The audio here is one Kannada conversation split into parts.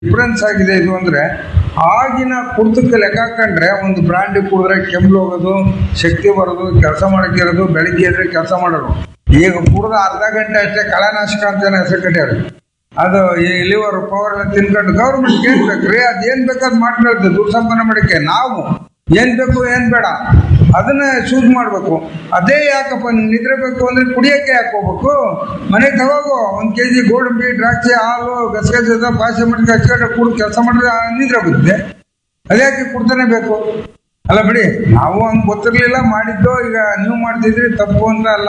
ಡಿಫ್ರೆನ್ಸ್ ಆಗಿದೆ ಇದು ಅಂದ್ರೆ ಆಗಿನ ಕುರ್ತಕ್ಕೆ ಲೆಕ್ಕ ಹಾಕೊಂಡ್ರೆ ಒಂದು ಬ್ರಾಂಡಿ ಕುಡಿದ್ರೆ ಕೆಮ್ಮು ಹೋಗೋದು ಶಕ್ತಿ ಬರೋದು ಕೆಲಸ ಮಾಡಕ್ಕಿರೋದು ಬೆಳಿಗ್ಗೆ ಎದ್ರೆ ಕೆಲಸ ಮಾಡೋದು ಈಗ ಕುಡ್ದ ಅರ್ಧ ಗಂಟೆ ಅಷ್ಟೇ ಕಳೆನಾಶಕ ಅಂತ ಹೆಸರು ಕಟ್ಟ್ಯಾರ ಅದು ಈ ಲಿವರ್ ಪವರ್ ಎಲ್ಲ ತಿನ್ಕೊಂಡು ಗೌರ್ಮೆಂಟ್ ಏನ್ ಬೇಕ್ರಿ ಅದ್ ಏನ್ ಬೇಕಾದ್ ಮಾಡ್ಕೊಳ್ತದೆ ದುಡ್ಡು ಸಂಪಾದನೆ ಮಾಡಕ್ಕೆ ನಾವು ಏನ್ ಬೇಕು ಏನ್ ಬೇಡ ಅದನ್ನ ಚೂಸ್ ಮಾಡ್ಬೇಕು ಅದೇ ಯಾಕಪ್ಪ ನಿಮ್ಗೆ ನಿದ್ರೆ ಬೇಕು ಅಂದ್ರೆ ಕುಡಿಯಕ್ಕೆ ಯಾಕೆ ಹೋಗ್ಬೇಕು ಮನೆಗೆ ತಗೋಗು ಒಂದ್ ಕೆಜಿ ಗೋಡಂಬಿ ದ್ರಾಕ್ಷಿ ಹಾಲು ಗಸಗಸದ ಪಾಯಸ ಮಾಡಿ ಹಚ್ಕೊಂಡು ಕುಡ್ ಕೆಲಸ ಮಾಡಿದ್ರೆ ಆ ನಿದ್ರೆ ಬರುತ್ತೆ ಅದ್ಯಾಕೆ ಕುಡ್ತಾನೆ ಬೇಕು ಅಲ್ಲ ಬಿಡಿ ನಾವು ಹಂಗ್ ಗೊತ್ತಿರ್ಲಿಲ್ಲ ಮಾಡಿದ್ದು ಈಗ ನೀವು ಮಾಡ್ತಿದ್ರಿ ತಪ್ಪು ಅಂತ ಅಲ್ಲ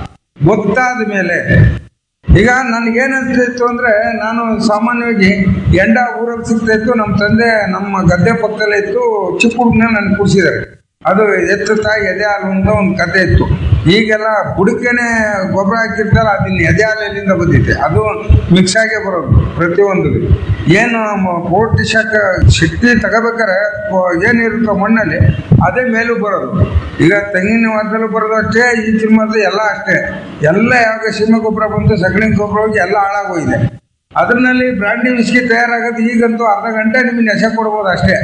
ಗೊತ್ತಾದ ಮೇಲೆ ಈಗ ನನ್ಗೇನ್ ಅನ್ಸ್ತಿತ್ತು ಅಂದ್ರೆ ನಾನು ಸಾಮಾನ್ಯವಾಗಿ ಎಂಡ ಊರಲ್ಲಿ ಸಿಗ್ತಾ ಇತ್ತು ನಮ್ಮ ತಂದೆ ನಮ್ಮ ಗದ್ದೆ ಪಕ್ಕದಲ್ಲೇ ಇತ್ತು ಚಿಕ್ಕ ಹುಡುಗನ ನನ್ಗೆ ಕುಡಿಸಿದ್ದಾರೆ ಅದು ಎತ್ತು ತಾಯಿ ಎದೆ ಹಾಲು ಅಂತ ಒಂದು ಕತೆ ಇತ್ತು ಈಗೆಲ್ಲ ಬುಡಕೆನೆ ಗೊಬ್ಬರ ಹಾಕಿರ್ತಾರ ಅದನ್ನ ಎದೆ ಹಾಲು ಎಲ್ಲಿಂದ ಬಂದಿದೆ ಅದು ಮಿಕ್ಸ್ ಆಗೇ ಬರೋದು ಪ್ರತಿಯೊಂದು ಏನು ಪೌಷ್ಟಿ ಶಾಖ ಶಕ್ತಿ ತಗೋಬೇಕಾರೆ ಪ- ಏನಿರುತ್ತೋ ಮಣ್ಣಲ್ಲಿ ಅದೇ ಮೇಲೂ ಬರೋದು ಈಗ ತೆಂಗಿನ ಮರದಲ್ಲೂ ಬರೋದು ಅಷ್ಟೇ ಈಚಿನ ಮರದ್ದು ಎಲ್ಲ ಅಷ್ಟೇ ಎಲ್ಲ ಯಾವಾಗ ಸೀಮೆ ಗೊಬ್ಬರ ಬಂತು ಸಗಣಿ ಗೊಬ್ಬರ ಹೋಗಿ ಎಲ್ಲ ಹಾಳಾಗೋಗಿದೆ ಅದ್ರಲ್ಲಿ ಬ್ರಾಂಡಿ ವಿಸ್ಕಿ ತಯಾರಾಗೋದು ಈಗಂತೂ ಅರ್ಧ ಗಂಟೆ ನಿಮಗೆ ನೆಸೆ ಕೊಡ್ಬೋದು ಅಷ್ಟೇ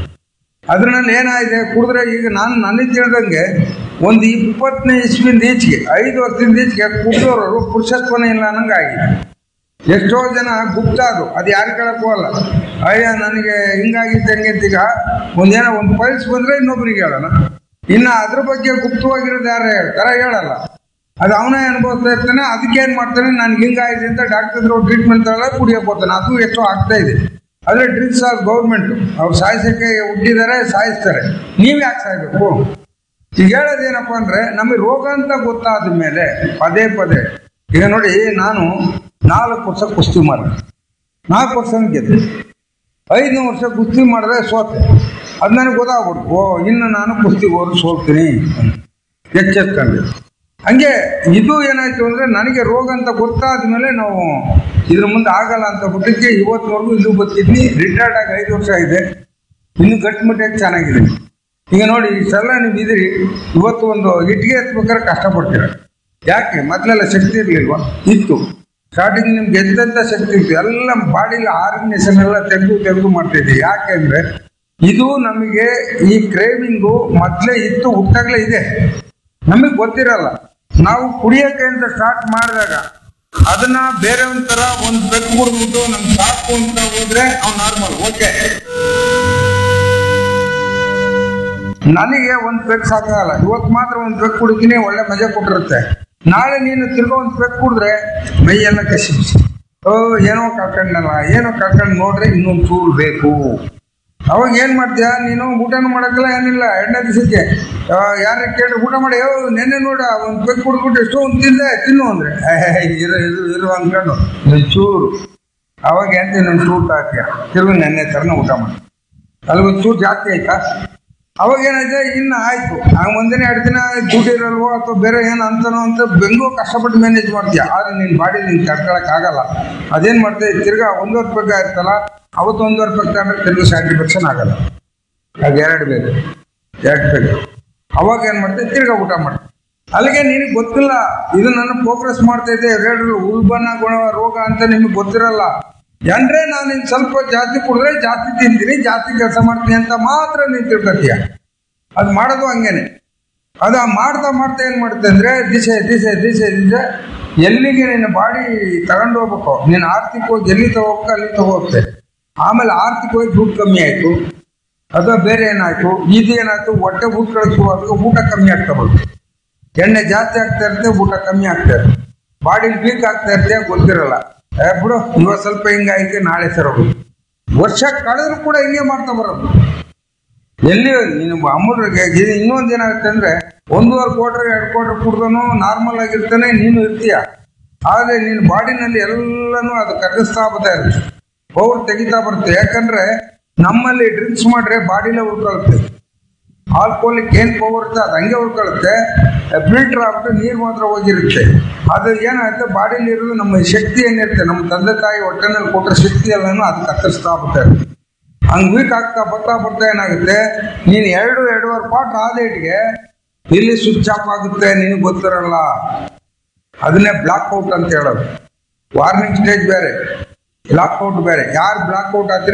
ಅದ್ರಲ್ಲಿ ಏನಾಗಿದೆ ಕುಡಿದ್ರೆ ಈಗ ನಾನು ನನಗೆ ತಿಳಿದಂಗೆ ಒಂದು ಇಪ್ಪತ್ತನೇ ಇಸ್ವಿಂದ ಈಚೆಗೆ ಐದು ವರ್ಷದಿಂದ ಈಚೆಗೆ ಕುಡಿದವರು ಪುರುಷತ್ವನೇ ಇಲ್ಲ ಅನ್ನಂಗೆ ಆಗಿದೆ ಎಷ್ಟೋ ಜನ ಗುಪ್ತ ಅದು ಅದು ಯಾರು ಕೇಳಕ್ ಹೋಗಲ್ಲ ಅಯ್ಯ ನನಗೆ ಹಿಂಗಾಗಿತ್ತು ಹಂಗೆ ಅಂತ ಈಗ ಒಂದೇನೋ ಒಂದು ಪೈಲ್ಸ್ ಬಂದ್ರೆ ಇನ್ನೊಬ್ರಿಗೆ ಹೇಳೋಣ ಇನ್ನು ಅದ್ರ ಬಗ್ಗೆ ಗುಪ್ತವಾಗಿರೋದು ಯಾರು ಹೇಳ್ತಾರ ಹೇಳಲ್ಲ ಅದು ಅವನೇ ಅನುಭವಿಸ್ತಾ ಇರ್ತಾನೆ ಅದಕ್ಕೆ ಏನ್ ಮಾಡ್ತಾನೆ ನನ್ಗೆ ಹಿಂಗಾಗಿದೆ ಅಂತ ಡಾಕ್ಟರ್ ಟ್ರೀಟ್ಮೆಂಟ್ ತಗೊಳ್ಳ ಕುಡಿಯಕ್ ಹೋಗ್ತಾನೆ ಅದು ಎಷ್ಟೋ ಆಗ್ತಾ ಇದೆ ಆದ್ರೆ ಡ್ರಿಂಕ್ಸ್ ಆಫ್ ಗೌರ್ಮೆಂಟ್ ಅವ್ರು ಸಾಯಿಸಕ್ಕೆ ಹುಟ್ಟಿದ್ದಾರೆ ಸಾಯಿಸ್ತಾರೆ ನೀವ್ ಯಾಕೆ ಸಾಯ್ಬೇಕು ಈಗ ಹೇಳೋದೇನಪ್ಪ ಅಂದ್ರೆ ನಮಗೆ ರೋಗ ಅಂತ ಗೊತ್ತಾದ ಮೇಲೆ ಪದೇ ಪದೇ ಈಗ ನೋಡಿ ನಾನು ನಾಲ್ಕು ವರ್ಷ ಕುಸ್ತಿ ಮಾಡಿದೆ ನಾಲ್ಕು ವರ್ಷ ಗೆದ್ದೆ ಐದನೇ ವರ್ಷ ಕುಸ್ತಿ ಮಾಡಿದ್ರೆ ಸೋತೆ ಅದು ನನಗೆ ಗೊತ್ತಾಗ್ಬಿಡ್ತು ಓ ಇನ್ನು ನಾನು ಕುಸ್ತಿಗೆ ಹೋದ್ರೆ ಸೋಲ್ತೀನಿ ಎಚ್ಚೆತ್ಕೊಂಡೆ ಹಂಗೆ ಇದು ಏನಾಯ್ತು ಅಂದ್ರೆ ನನಗೆ ರೋಗ ಅಂತ ಗೊತ್ತಾದ ಮೇಲೆ ನಾವು ಇದ್ರ ಮುಂದೆ ಆಗಲ್ಲ ಅಂತ ಬಿಟ್ಟಕ್ಕೆ ಇವತ್ತಿನವರೆಗೂ ಇದು ಬದುಕಿದ್ನಿ ರಿಟೈರ್ಡ್ ಆಗಿ ಐದು ವರ್ಷ ಆಗಿದೆ ಇನ್ನು ಗಟ್ಟಿಮುಟ್ಟಾಗಿ ಚೆನ್ನಾಗಿದೆ ಈಗ ನೋಡಿ ಇಷ್ಟೆಲ್ಲ ನೀವು ಇದ್ರಿ ಇವತ್ತು ಒಂದು ಇಟ್ಟಿಗೆ ಎತ್ಬೇಕಾದ್ರೆ ಕಷ್ಟಪಡ್ತೀರ ಯಾಕೆ ಮೊದಲೆಲ್ಲ ಶಕ್ತಿ ಇರಲಿಲ್ವಾ ಇತ್ತು ಸ್ಟಾರ್ಟಿಂಗ್ ನಿಮ್ಗೆ ಎದ್ದಂತ ಶಕ್ತಿ ಇತ್ತು ಎಲ್ಲ ಬಾಡಿಲಿ ಆರ್ಗನೈಸೇಷನ್ ಎಲ್ಲ ತೆಗೆದು ತೆಗೆದು ಮಾಡ್ತಾ ಇದ್ದೀವಿ ಯಾಕೆ ಅಂದ್ರೆ ಇದು ನಮಗೆ ಈ ಕ್ರೇವಿಂಗು ಮೊದಲೇ ಇತ್ತು ಹುಟ್ಟಾಗ್ಲೇ ಇದೆ ನಮಗೆ ಗೊತ್ತಿರಲ್ಲ ನಾವು ಕುಡಿಯಕ್ಕೆ ಅಂತ ಸ್ಟಾರ್ಟ್ ಮಾಡಿದಾಗ ಅದನ್ನ ಬೇರೆ ಒಂಥರ ಒಂದು ಬೆಕ್ಕು ಕುಡಿದ್ಬಿಟ್ಟು ನಮ್ಗೆ ಸಾಕು ಅಂತ ಹೋದ್ರೆ ಅವ್ನು ನಾರ್ಮಲ್ ಓಕೆ ನನಗೆ ಒಂದು ಪೆಕ್ ಸಾಕಾಗಲ್ಲ ಇವತ್ತು ಮಾತ್ರ ಒಂದು ಪೆಕ್ ಕುಡಿತೀನಿ ಒಳ್ಳೆ ಮಜಾ ಕೊಟ್ಟಿರುತ್ತೆ ನಾಳೆ ನೀನು ತಿರ್ಗಾ ಒಂದು ಪೆಕ್ ಕುಡಿದ್ರೆ ಮೈಯೆಲ್ಲ ಕಸಿ ಬಿಸಿ ಓ ಏನೋ ಕಳ್ಕೊಂಡಲ್ಲ ಏನೋ ಕಳ್ಕೊಂಡು ನೋಡ್ರೆ ಇನ್ನೊಂದು ಚೂರು ಬೇಕು ಅವಾಗ ಏನ್ ಮಾಡ್ತೀಯ ನೀನು ಊಟನೂ ಮಾಡಕ್ಕಲ್ಲ ಏನಿಲ್ಲ ಎರಡನೇ ದಿವಸಕ್ಕೆ ಯಾರ ಕೇಳಿ ಊಟ ಮಾಡಿ ಯೋ ನೆನ್ನೆ ನೋಡ ಒಂದು ಪೆಕ್ ಕುಡಿದ್ಬಿಟ್ಟು ಎಷ್ಟೋ ಒಂದು ತಿಂದೆ ತಿನ್ನು ಅಂದ್ರೆ ಏ, ಇರು ಇರು ಇರು ಅನ್ಕೊಂಡು ಒಂದ್ ಚೂರು ಅವಾಗ ಏನ್ ಒಂದು ಚೂರು ಹಾಕ್ಯ ತಿರುಗಿ ನೆನ್ನೆ ಥರನ ಊಟ ಮಾಡಿ ಅಲ್ಲಿ ಒಂದು ಚೂರು ಜಾಸ್ತಿ ಆಯ್ತಾ ಅವಾಗ ಏನಾಯ್ತು ಇನ್ನು ಆಯ್ತು ಆ ಮುಂದಿನ ಎರಡು ದಿನ ದುಡ್ಡು ಇರಲ್ವೋ ಅಥವಾ ಬೇರೆ ಏನು ಅಂತನೋ ಅಂತ ಬೆಂಗೋ ಕಷ್ಟಪಟ್ಟು ಮ್ಯಾನೇಜ್ ಮಾಡ್ತೀಯ ಆದ್ರೆ ನಿನ್ನ ಬಾಡಿ ನಿನ್ ತಡ್ಕೊಳಕ್ ಆಗಲ್ಲ ಅದೇನ್ ಮಾಡ್ತೀಯ ತಿರ್ಗಾ ಒಂದೂವರೆ ರೂಪಾಯಿ ಆಯ್ತಲ್ಲ ಅವತ್ತು ಒಂದೂವರೆ ರೂಪಾಯಿ ತಗೊಂಡ್ರೆ ತಿರ್ಗಿ ಸ್ಯಾಟಿಸ್ಫ್ಯಾಕ್ಷನ್ ಆಗಲ್ಲ ಅದು ಎರಡು ಬೇಕು ಎರಡು ಬೇಕು ಅವಾಗ ಏನ್ ಮಾಡ್ತೀಯ ತಿರ್ಗಾ ಊಟ ಮಾಡಿ ಅಲ್ಲಿಗೆ ನಿನಗೆ ಗೊತ್ತಿಲ್ಲ ಇದು ನನ್ನ ಪ್ರೋಗ್ರೆಸ್ ಮಾಡ್ತಾ ಇದೆ ರೇಡ್ರು ಉಲ್ಬಣ ಗುಣ ರೋಗ ಅಂತ ನಿಮಗೆ ಗೊತ್ತಿರಲ್ಲ ಅಂದ್ರೆ ನಾನು ಇನ್ ಸ್ವಲ್ಪ ಜಾಸ್ತಿ ಕುಡಿದ್ರೆ ಜಾಸ್ತಿ ತಿಂತೀನಿ ಜಾಸ್ತಿ ಕೆಲಸ ಮಾಡ್ತೀನಿ ಅಂತ ಮಾತ್ರ ನೀನು ತಿಳ್ಕೊತೀಯ ಅದು ಮಾಡೋದು ಹಂಗೇನೆ ಅದು ಆ ಮಾಡ್ತಾ ಮಾಡ್ತಾ ಏನ್ ಮಾಡುತ್ತೆ ಅಂದ್ರೆ ದಿಶೆ ದಿಶೆ ದಿಶೆ ದಿಶೆ ಎಲ್ಲಿಗೆ ನಿನ್ನ ಬಾಡಿ ತಗೊಂಡು ಹೋಗ್ಬೇಕು ನೀನು ಆರ್ಥಿಕವಾಗಿ ಎಲ್ಲಿ ತಗೋಬೇಕು ಅಲ್ಲಿ ತಗೋಗುತ್ತೆ ಆಮೇಲೆ ಆರ್ಥಿಕವಾಗಿ ದುಡ್ಡು ಕಮ್ಮಿ ಆಯ್ತು ಅಥವಾ ಬೇರೆ ಏನಾಯ್ತು ಇದು ಏನಾಯ್ತು ಹೊಟ್ಟೆ ಊಟ ಕಳಿಸುವಾಗ ಊಟ ಕಮ್ಮಿ ಆಗ್ತಾ ಬಂತು ಎಣ್ಣೆ ಜಾಸ್ತಿ ಆಗ್ತಾ ಇರುತ್ತೆ ಊಟ ಕಮ್ಮಿ ಆಗ್ತಾ ಇರುತ್ತೆ ಬಾಡಿಲಿ ವೀಕ್ ಆಗ್ತಾ ಇರುತ್ತೆ ಗೊತ್ತಿರಲ್ಲ ಏ ಬಿಡು ಇವತ್ತು ಸ್ವಲ್ಪ ಹಿಂಗಾಯ್ತು ನಾಳೆ ಸರೋದು ವರ್ಷ ಕಳೆದ್ರು ಕೂಡ ಹಿಂಗೆ ಮಾಡ್ತಾ ಬರೋದು ಎಲ್ಲಿ ನೀನು ಅಮ್ಮರಿಗೆ ಇನ್ನೊಂದು ಏನಾಗುತ್ತೆ ಅಂದ್ರೆ ಒಂದೂವರೆ ಕ್ವಾರ್ಟರ್ ಎರಡು ಕ್ವಾರ್ಟರ್ ಕುಡ್ದನು ನಾರ್ಮಲ್ ಆಗಿರ್ತಾನೆ ನೀನು ಇರ್ತೀಯ ಆದ್ರೆ ನಿನ್ನ ಬಾಡಿನಲ್ಲಿ ಎಲ್ಲನೂ ಅದು ಕರಗಿಸ್ತಾ ಬರ್ತಾ ಇರುತ್ತೆ ಪವರ್ ತೆಗಿತಾ ಬರುತ್ತೆ ಯಾಕಂದ್ರೆ ನಮ್ಮಲ್ಲಿ ಡ್ರಿಂಕ್ಸ್ ಮಾಡ್ರೆ ಬಾಡಿಲೇ ಉಳ್ಕೊಳುತ್ತೆ ಆಲ್ಕೋಲಿಕ್ ಏನ್ ಪವರ್ ಇರುತ್ತೆ ಅದು ಹಂಗೆ ಉಳ್ಕೊಳ್ಳುತ್ತೆ ಫಿಲ್ಟರ್ ಆಗ್ಬಿಟ್ಟು ನೀರು ಮಾತ್ರ ಹೋಗಿರುತ್ತೆ ಅದು ಏನಾಗುತ್ತೆ ಬಾಡಿಲಿ ಇರೋದು ನಮ್ಮ ಶಕ್ತಿ ಏನಿರುತ್ತೆ ನಮ್ಮ ತಂದೆ ತಾಯಿ ಹೊಟ್ಟೆನಲ್ಲಿ ಕೊಟ್ಟರೆ ಶಕ್ತಿ ಎಲ್ಲನೂ ಅದು ಕತ್ತರಿಸ್ತಾ ಬರ್ತಾರೆ ಹಂಗ್ ವೀಕ್ ಆಗ್ತಾ ಬರ್ತಾ ಬರ್ತಾ ಏನಾಗುತ್ತೆ ನೀನು ಎರಡು ಎರಡೂವರೆ ಕ್ವಾರ್ಟರ್ ಆದೇಟ್ಗೆ ಇಲ್ಲಿ ಸ್ವಿಚ್ ಆಫ್ ಆಗುತ್ತೆ ನಿನಗೆ ಗೊತ್ತಿರಲ್ಲ ಅದನ್ನೇ ಬ್ಲಾಕ್ ಔಟ್ ಅಂತ ಹೇಳೋದು ವಾರ್ನಿಂಗ್ ಸ್ಟೇಜ್ ಬೇರೆ ಲಾಕ್ಔಟ್ ಬೇರೆ ಯಾರು ಬ್ಲಾಕ್ಔಟ್ ಆದ್ರೆ